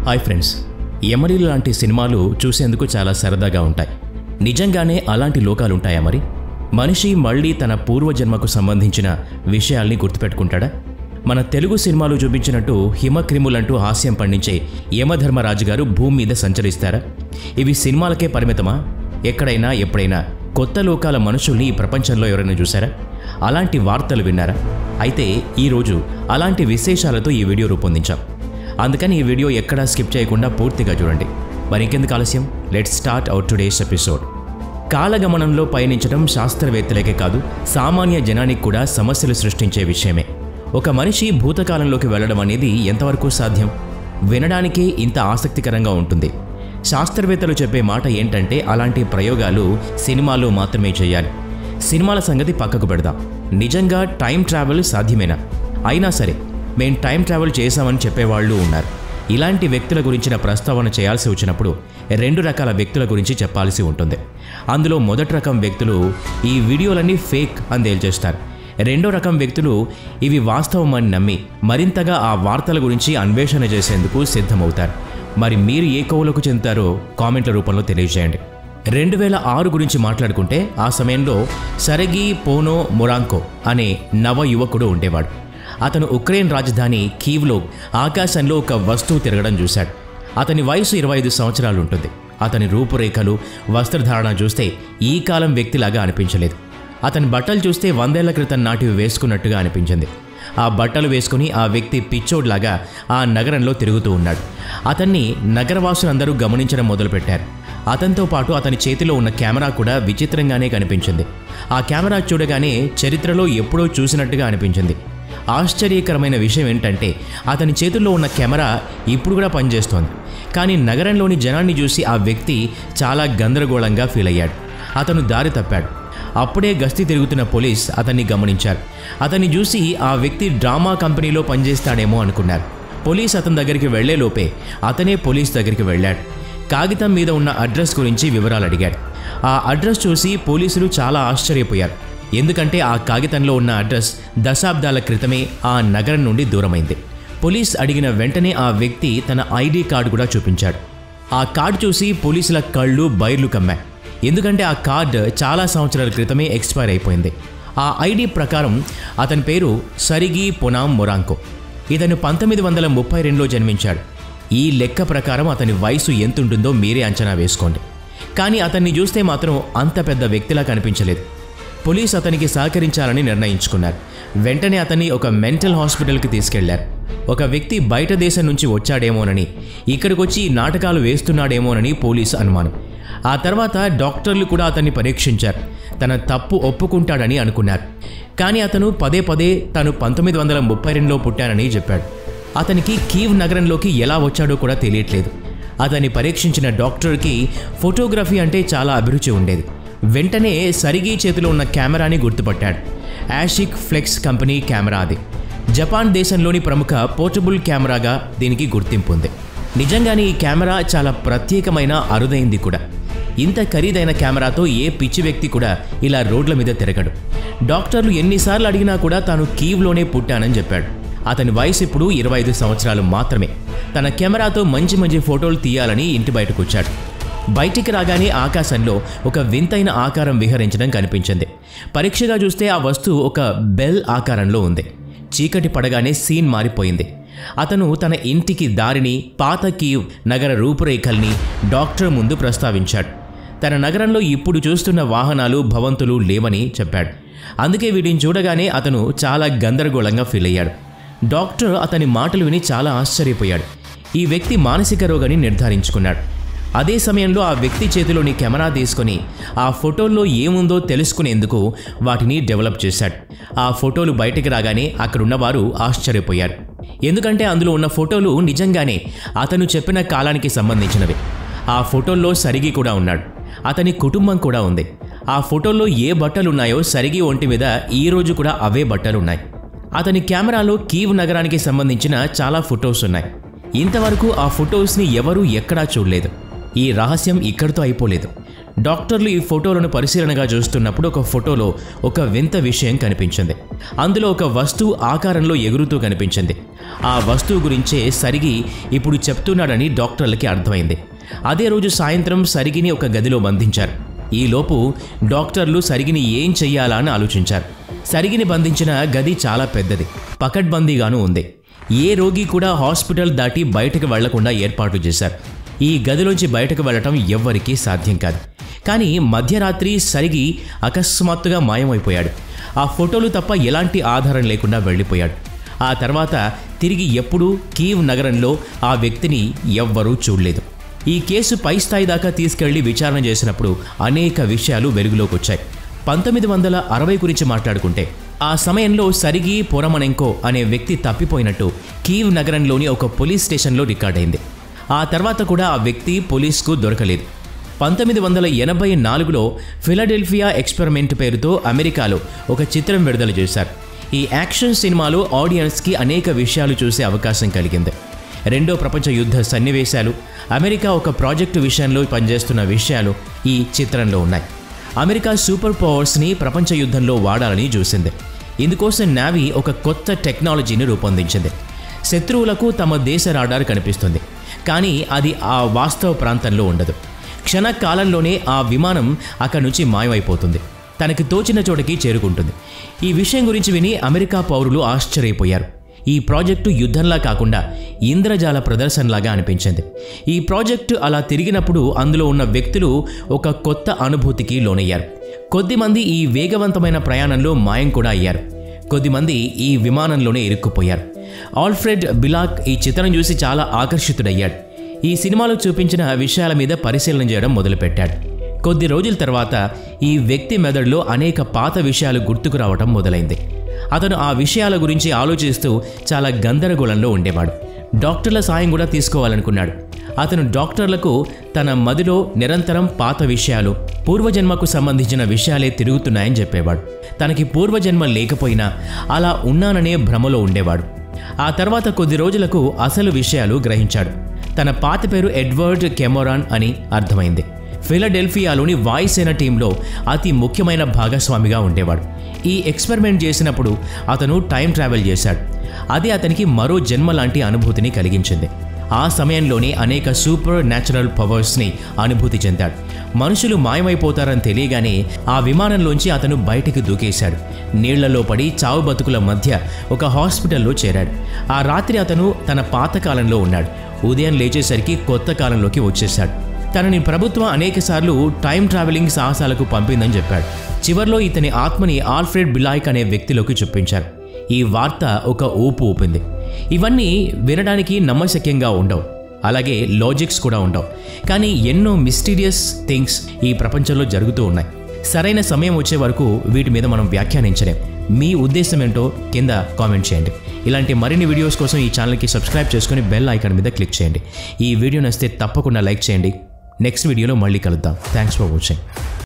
hi friends ఎమరీలు లాంటి సినిమాలు చూసేందుకు చాలా సరదాగా ఉంటాయి నిజంగానే అలాంటి లోకాలు ఉంటాయా మరి మనిషి మళ్ళీ తన పూర్వజన్మకు సంబంధించిన విషయాల్ని గుర్తుపెట్టుకుంటాడా మన తెలుగు సినిమాలు చూపించినట్టు హిమక్రిములంటూ హాస్యం పండించే యమధర్మరాజు గారు భూమి మీద సంచరిస్తారా ఇవి సినిమాలకే పరిమితమా ఎక్కడైనా ఎప్పుడైనా కొత్త లోకాల మనుషుల్ని ఈ ప్రపంచంలో ఎవరైనా చూసారా అలాంటి వార్తలు విన్నారా అయితే ఈరోజు అలాంటి విశేషాలతో ఈ వీడియో రూపొందించాం అందుకని ఈ వీడియో ఎక్కడా స్కిప్ చేయకుండా పూర్తిగా చూడండి మరి ఇంకెందుకు ఆలస్యం let start out today's episode కాలగమనంలో పయనించడం శాస్త్రవేత్తలకే కాదు సామాన్య జనానికి కూడా సమస్యలు సృష్టించే విషయమే ఒక మనిషి భూతకాలంలోకి వెళ్ళడం అనేది ఎంతవరకు సాధ్యం వినడానికే ఇంత ఆసక్తికరంగా ఉంటుంది శాస్త్రవేత్తలు చెప్పే మాట ఏంటంటే అలాంటి ప్రయోగాలు సినిమాలో మాత్రమే చేయాలి సినిమాల సంగతి పక్కకు పెడదాం నిజంగా టైం ట్రావెల్ సాధ్యమేనా అయినా సరే మేం టైం ట్రావెల్ చేశామని చెప్పేవాళ్ళు ఉన్నారు ఇలాంటి వ్యక్తుల గురించిన ప్రస్తావన చేయాల్సి వచ్చినప్పుడు రెండు రకాల వ్యక్తుల గురించి చెప్పాల్సి ఉంటుంది అందులో మొదటి రకం వ్యక్తులు ఈ వీడియోలన్నీ ఫేక్ అని తేల్చేస్తారు రెండో రకం వ్యక్తులు ఇవి వాస్తవమని నమ్మి మరింతగా ఆ వార్తల గురించి అన్వేషణ చేసేందుకు సిద్ధమవుతారు మరి మీరు ఏ కోవులకు చెందుతారో కామెంట్ల రూపంలో తెలియజేయండి రెండు వేల ఆరు గురించి మాట్లాడుకుంటే ఆ సమయంలో సరగి పోనో మొరాంకో అనే నవ యువకుడు ఉండేవాడు అతను ఉక్రెయిన్ రాజధాని కీవ్లో ఆకాశంలో ఒక వస్తువు తిరగడం చూశాడు అతని వయసు ఇరవై ఐదు సంవత్సరాలు ఉంటుంది అతని రూపురేఖలు వస్త్రధారణ చూస్తే ఈ కాలం వ్యక్తిలాగా అనిపించలేదు అతని బట్టలు చూస్తే వందేళ్ల క్రితం నాటివి వేసుకున్నట్టుగా అనిపించింది ఆ బట్టలు వేసుకుని ఆ వ్యక్తి పిచ్చోడ్లాగా ఆ నగరంలో తిరుగుతూ ఉన్నాడు అతన్ని నగరవాసులందరూ గమనించడం మొదలుపెట్టారు అతనితో పాటు అతని చేతిలో ఉన్న కెమెరా కూడా విచిత్రంగానే కనిపించింది ఆ కెమెరా చూడగానే చరిత్రలో ఎప్పుడో చూసినట్టుగా అనిపించింది ఆశ్చర్యకరమైన విషయం ఏంటంటే అతని చేతుల్లో ఉన్న కెమెరా ఇప్పుడు కూడా పనిచేస్తోంది కానీ నగరంలోని జనాన్ని చూసి ఆ వ్యక్తి చాలా గందరగోళంగా ఫీల్ అయ్యాడు అతను దారి తప్పాడు అప్పుడే గస్తీ తిరుగుతున్న పోలీస్ అతన్ని గమనించారు అతన్ని చూసి ఆ వ్యక్తి డ్రామా కంపెనీలో పనిచేస్తాడేమో అనుకున్నారు పోలీస్ అతని దగ్గరికి వెళ్లేలోపే అతనే పోలీస్ దగ్గరికి వెళ్ళాడు కాగితం మీద ఉన్న అడ్రస్ గురించి వివరాలు అడిగాడు ఆ అడ్రస్ చూసి పోలీసులు చాలా ఆశ్చర్యపోయారు ఎందుకంటే ఆ కాగితంలో ఉన్న అడ్రస్ దశాబ్దాల క్రితమే ఆ నగరం నుండి దూరమైంది పోలీస్ అడిగిన వెంటనే ఆ వ్యక్తి తన ఐడి కార్డు కూడా చూపించాడు ఆ కార్డు చూసి పోలీసుల కళ్ళు బైర్లు కమ్మాయి ఎందుకంటే ఆ కార్డు చాలా సంవత్సరాల క్రితమే ఎక్స్పైర్ అయిపోయింది ఆ ఐడి ప్రకారం అతని పేరు సరిగి పొనాం మొరాంకో ఇతను పంతొమ్మిది వందల ముప్పై రెండులో జన్మించాడు ఈ లెక్క ప్రకారం అతని వయసు ఎంతుంటుందో మీరే అంచనా వేసుకోండి కానీ అతన్ని చూస్తే మాత్రం అంత పెద్ద వ్యక్తిలా కనిపించలేదు పోలీస్ అతనికి సహకరించాలని నిర్ణయించుకున్నారు వెంటనే అతన్ని ఒక మెంటల్ హాస్పిటల్కి తీసుకెళ్లారు ఒక వ్యక్తి బయట దేశం నుంచి వచ్చాడేమోనని ఇక్కడికొచ్చి నాటకాలు వేస్తున్నాడేమోనని పోలీసు అనుమానం ఆ తర్వాత డాక్టర్లు కూడా అతన్ని పరీక్షించారు తన తప్పు ఒప్పుకుంటాడని అనుకున్నారు కానీ అతను పదే పదే తను పంతొమ్మిది వందల ముప్పై రెండులో పుట్టానని చెప్పాడు అతనికి కీవ్ నగరంలోకి ఎలా వచ్చాడో కూడా తెలియట్లేదు అతన్ని పరీక్షించిన డాక్టర్కి ఫోటోగ్రఫీ అంటే చాలా అభిరుచి ఉండేది వెంటనే సరిగి చేతిలో ఉన్న కెమెరాని గుర్తుపట్టాడు యాషిక్ ఫ్లెక్స్ కంపెనీ కెమెరా అది జపాన్ దేశంలోని ప్రముఖ పోర్టబుల్ కెమెరాగా దీనికి గుర్తింపు ఉంది నిజంగానే ఈ కెమెరా చాలా ప్రత్యేకమైన అరుదైంది కూడా ఇంత ఖరీదైన కెమెరాతో ఏ పిచ్చి వ్యక్తి కూడా ఇలా రోడ్ల మీద తిరగడు డాక్టర్లు ఎన్నిసార్లు అడిగినా కూడా తాను కీవ్లోనే పుట్టానని చెప్పాడు అతని వయసు ఇప్పుడు ఇరవై ఐదు సంవత్సరాలు మాత్రమే తన కెమెరాతో మంచి మంచి ఫోటోలు తీయాలని ఇంటి బయటకు వచ్చాడు బయటికి రాగానే ఆకాశంలో ఒక వింతైన ఆకారం విహరించడం కనిపించింది పరీక్షగా చూస్తే ఆ వస్తువు ఒక బెల్ ఆకారంలో ఉంది చీకటి పడగానే సీన్ మారిపోయింది అతను తన ఇంటికి దారిని పాత కీవ్ నగర రూపురేఖల్ని డాక్టర్ ముందు ప్రస్తావించాడు తన నగరంలో ఇప్పుడు చూస్తున్న వాహనాలు భవంతులు లేవని చెప్పాడు అందుకే వీటిని చూడగానే అతను చాలా గందరగోళంగా ఫీల్ అయ్యాడు డాక్టర్ అతని మాటలు విని చాలా ఆశ్చర్యపోయాడు ఈ వ్యక్తి మానసిక రోగని నిర్ధారించుకున్నాడు అదే సమయంలో ఆ వ్యక్తి చేతిలోని కెమెరా తీసుకొని ఆ ఫోటోల్లో ఏముందో తెలుసుకునేందుకు వాటిని డెవలప్ చేశాడు ఆ ఫోటోలు బయటికి రాగానే అక్కడున్నవారు ఆశ్చర్యపోయారు ఎందుకంటే అందులో ఉన్న ఫోటోలు నిజంగానే అతను చెప్పిన కాలానికి సంబంధించినవి ఆ ఫోటోల్లో సరిగి కూడా ఉన్నాడు అతని కుటుంబం కూడా ఉంది ఆ ఫోటోల్లో ఏ బట్టలు ఉన్నాయో సరిగి ఒంటి మీద ఈ రోజు కూడా అవే బట్టలు ఉన్నాయి అతని కెమెరాలో కీవ్ నగరానికి సంబంధించిన చాలా ఫొటోస్ ఉన్నాయి ఇంతవరకు ఆ ఫొటోస్ని ఎవరూ ఎక్కడా చూడలేదు ఈ రహస్యం ఇక్కడితో అయిపోలేదు డాక్టర్లు ఈ ఫోటోలను పరిశీలనగా చూస్తున్నప్పుడు ఒక ఫోటోలో ఒక వింత విషయం కనిపించింది అందులో ఒక వస్తువు ఆకారంలో ఎగురుతూ కనిపించింది ఆ వస్తువు గురించే సరిగి ఇప్పుడు చెప్తున్నాడని డాక్టర్లకి అర్థమైంది అదే రోజు సాయంత్రం సరిగిని ఒక గదిలో బంధించారు ఈలోపు డాక్టర్లు సరిగిని ఏం చెయ్యాలా అని ఆలోచించారు సరిగిని బంధించిన గది చాలా పెద్దది పకడ్బందీగాను ఉంది ఏ రోగి కూడా హాస్పిటల్ దాటి బయటకు వెళ్లకుండా ఏర్పాట్లు చేశారు ఈ గదిలోంచి బయటకు వెళ్ళటం ఎవ్వరికీ సాధ్యం కాదు కానీ మధ్యరాత్రి సరిగి అకస్మాత్తుగా మాయమైపోయాడు ఆ ఫోటోలు తప్ప ఎలాంటి ఆధారం లేకుండా వెళ్ళిపోయాడు ఆ తర్వాత తిరిగి ఎప్పుడూ కీవ్ నగరంలో ఆ వ్యక్తిని ఎవ్వరూ చూడలేదు ఈ కేసు పై స్థాయి దాకా తీసుకెళ్లి విచారణ చేసినప్పుడు అనేక విషయాలు వెలుగులోకి వచ్చాయి పంతొమ్మిది వందల అరవై గురించి మాట్లాడుకుంటే ఆ సమయంలో సరిగి పొరమనెంకో అనే వ్యక్తి తప్పిపోయినట్టు కీవ్ నగరంలోని ఒక పోలీస్ స్టేషన్లో రికార్డైంది ఆ తర్వాత కూడా ఆ వ్యక్తి పోలీస్కు దొరకలేదు పంతొమ్మిది వందల ఎనభై నాలుగులో ఫిలడెల్ఫియా ఎక్స్పెరిమెంట్ పేరుతో అమెరికాలో ఒక చిత్రం విడుదల చేశారు ఈ యాక్షన్ సినిమాలో ఆడియన్స్కి అనేక విషయాలు చూసే అవకాశం కలిగింది రెండో ప్రపంచ యుద్ధ సన్నివేశాలు అమెరికా ఒక ప్రాజెక్టు విషయంలో పనిచేస్తున్న విషయాలు ఈ చిత్రంలో ఉన్నాయి అమెరికా సూపర్ పవర్స్ని ప్రపంచ యుద్ధంలో వాడాలని చూసింది ఇందుకోసం నావీ ఒక కొత్త టెక్నాలజీని రూపొందించింది శత్రువులకు తమ దేశ రాడార్ కనిపిస్తుంది కానీ అది ఆ వాస్తవ ప్రాంతంలో ఉండదు క్షణకాలంలోనే ఆ విమానం అక్కడి నుంచి మాయమైపోతుంది తనకి తోచిన చోటకి చేరుకుంటుంది ఈ విషయం గురించి విని అమెరికా పౌరులు ఆశ్చర్యపోయారు ఈ ప్రాజెక్టు యుద్ధంలా కాకుండా ఇంద్రజాల ప్రదర్శనలాగా అనిపించింది ఈ ప్రాజెక్టు అలా తిరిగినప్పుడు అందులో ఉన్న వ్యక్తులు ఒక కొత్త అనుభూతికి లోనయ్యారు కొద్దిమంది ఈ వేగవంతమైన ప్రయాణంలో మాయం కూడా అయ్యారు కొద్దిమంది ఈ విమానంలోనే ఇరుక్కుపోయారు ఆల్ఫ్రెడ్ బిలాక్ ఈ చిత్రం చూసి చాలా ఆకర్షితుడయ్యాడు ఈ సినిమాలో చూపించిన విషయాల మీద పరిశీలన చేయడం మొదలుపెట్టాడు కొద్ది రోజుల తర్వాత ఈ వ్యక్తి మెదడులో అనేక పాత విషయాలు గుర్తుకు రావటం మొదలైంది అతను ఆ విషయాల గురించి ఆలోచిస్తూ చాలా గందరగోళంలో ఉండేవాడు డాక్టర్ల సాయం కూడా తీసుకోవాలనుకున్నాడు అతను డాక్టర్లకు తన మదిలో నిరంతరం పాత విషయాలు పూర్వజన్మకు సంబంధించిన విషయాలే తిరుగుతున్నాయని చెప్పేవాడు తనకి పూర్వజన్మ లేకపోయినా అలా ఉన్నాననే భ్రమలో ఉండేవాడు ఆ తర్వాత కొద్ది రోజులకు అసలు విషయాలు గ్రహించాడు తన పాత పేరు ఎడ్వర్డ్ కెమోరాన్ అని అర్థమైంది ఫిలడెల్ఫియాలోని వాయుసేన టీంలో అతి ముఖ్యమైన భాగస్వామిగా ఉండేవాడు ఈ ఎక్స్పెరిమెంట్ చేసినప్పుడు అతను టైం ట్రావెల్ చేశాడు అది అతనికి మరో జన్మ లాంటి అనుభూతిని కలిగించింది ఆ సమయంలోనే అనేక సూపర్ న్యాచురల్ పవర్స్ని అనుభూతి చెందాడు మనుషులు మాయమైపోతారని తెలియగానే ఆ విమానంలోంచి అతను బయటికి దూకేశాడు నీళ్లలో పడి చావు బతుకుల మధ్య ఒక హాస్పిటల్లో చేరాడు ఆ రాత్రి అతను తన పాత కాలంలో ఉన్నాడు ఉదయం లేచేసరికి కొత్త కాలంలోకి వచ్చేశాడు తనని ప్రభుత్వం అనేకసార్లు టైం ట్రావెలింగ్ సాహసాలకు పంపిందని చెప్పాడు చివర్లో ఇతని ఆత్మని ఆల్ఫ్రెడ్ బిలాయ్క్ అనే వ్యక్తిలోకి చూపించారు ఈ వార్త ఒక ఊపు ఊపింది ఇవన్నీ వినడానికి నమ్మశక్యంగా ఉండవు అలాగే లాజిక్స్ కూడా ఉండవు కానీ ఎన్నో మిస్టీరియస్ థింగ్స్ ఈ ప్రపంచంలో జరుగుతూ ఉన్నాయి సరైన సమయం వచ్చే వరకు వీటి మీద మనం వ్యాఖ్యానించలేం మీ ఉద్దేశం ఏంటో కింద కామెంట్ చేయండి ఇలాంటి మరిన్ని వీడియోస్ కోసం ఈ ఛానల్కి సబ్స్క్రైబ్ చేసుకుని బెల్ ఐకాన్ మీద క్లిక్ చేయండి ఈ వీడియో నచ్చితే తప్పకుండా లైక్ చేయండి నెక్స్ట్ వీడియోలో మళ్ళీ కలుద్దాం థ్యాంక్స్ ఫర్ వాచింగ్